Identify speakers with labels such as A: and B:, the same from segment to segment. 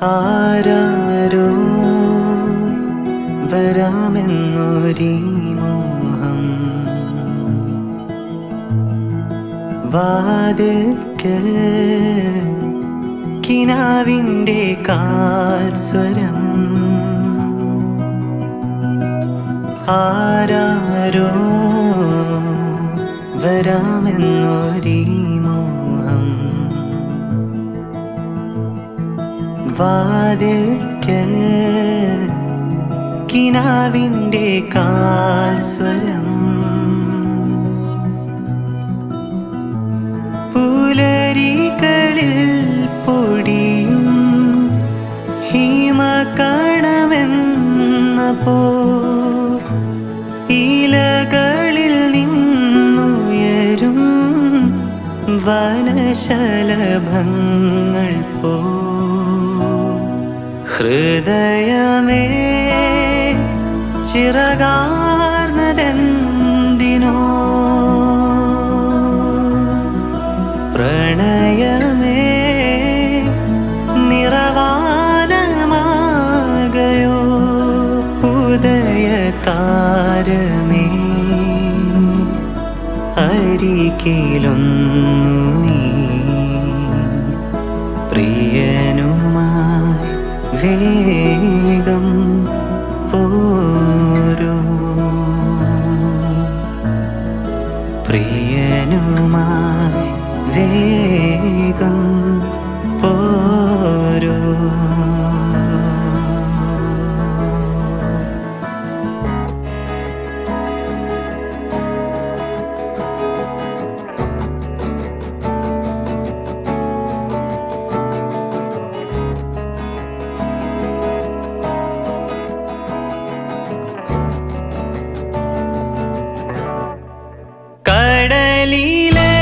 A: ആരാരോ വരാമെന്നൊരീ മോഹം വാതിൽക്കൽ കിനാവിൻ്റെ കാൽസ്വരം ആരാരോ വരാമെന്നൊരീ മോഹം വാതിൽക്കൽ കിനാവിൻ്റെ കാൽസ്വരം പുലരികളിൽ പൊടിയും ഹിമകണമെന്ന പോ ഇലകളിൽ നിന്നുയരും വനശലഭങ്ങൾ പോ ഹൃദയമേ ചിറകാർന്നതെന്തിനോ പ്രണയമേ നിറവാനമാകയോ ഉദയതാരമേ അരികിലൊന്നു നീ പ്രിയനുമായി വേഗം പോരൂ പ്രിയനുമായി വേഗം പോരൂ കടലിലെ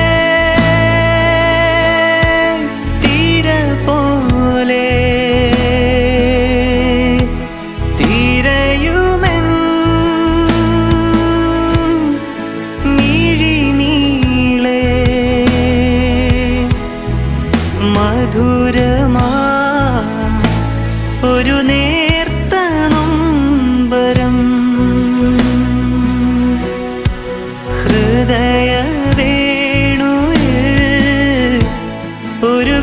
A: തീര പോലെ തീരയുമെൻ മിഴിനീളെ മധുരമാ ഒരു നേർത്ത നൊമ്പരം ഹൃദയ വേണുയിൽ ഒരു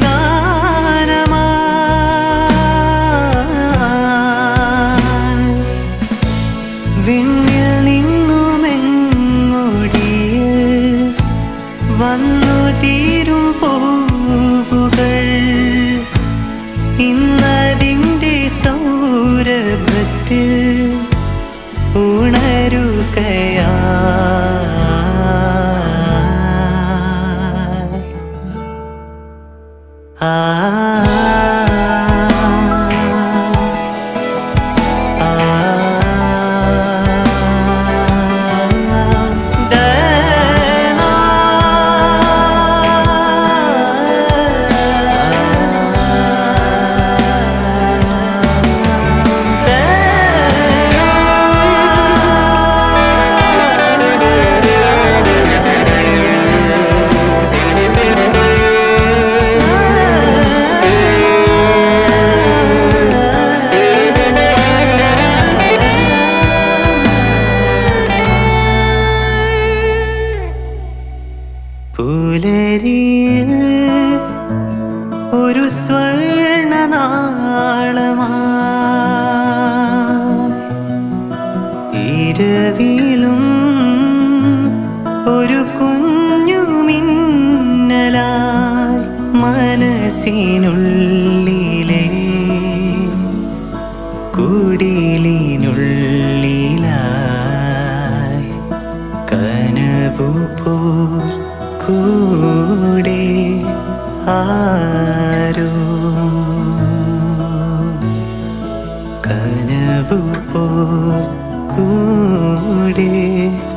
A: ഗാനമായി വിണ്ണിൽ നിന്നുമെങ്ങൊടിയിൽ വന്നു തീരും പൂവുകൾ ഇന്നതിൻ്റെ സൗരഭത്തിൽ ഉണരുകയാ ആ പുലരിയിൽ ഒരു സ്വർണനാളമാ ഇരവിലും ഒരു കുഞ്ഞു മിന്നലായി മനസ്സിനുള്ളിലെ കുടിലിനുള്ളിലായി കനവു പോൽ കൂടെ ആരോ കനവു പോൽ കൂടെ